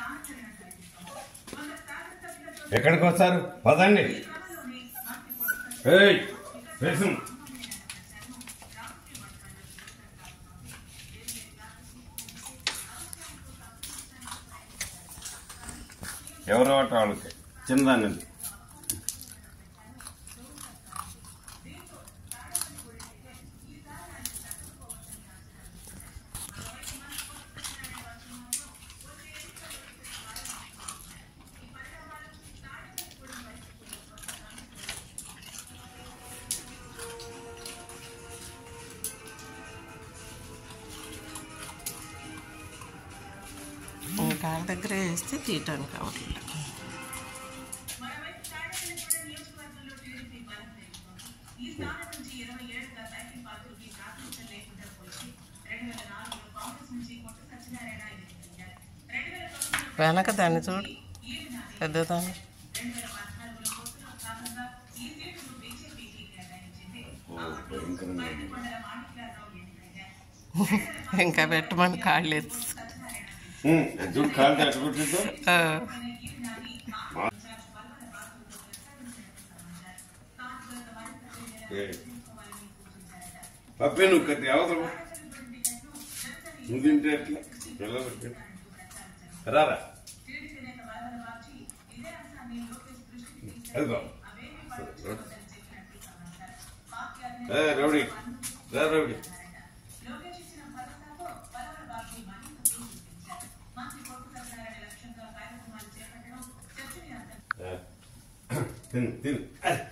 ఎక్కడికి వస్తారు పదండి ఏయ్ వేసం ఎవరో ఒకటి వాళ్ళకి చిన్నదానిది కాళ్ళ దగ్గర వేస్తే తీయటానికి అవ్వట్లేదు వెనక దాన్ని చూడు పెద్దదాన్ని ఇంకా పెట్టమని కాళ్ళు ఎత్తు ఉమ్, చూడు కాలు కట్టుకుంటుందో ఆ, పప్పే నువ్వు కత్తి అవసరం నువ్వు తింటే ఎట్లా పిల్లలకి రారా అదిగో ఏ, రౌడీ రా రౌడీ ఏ, తిను తిను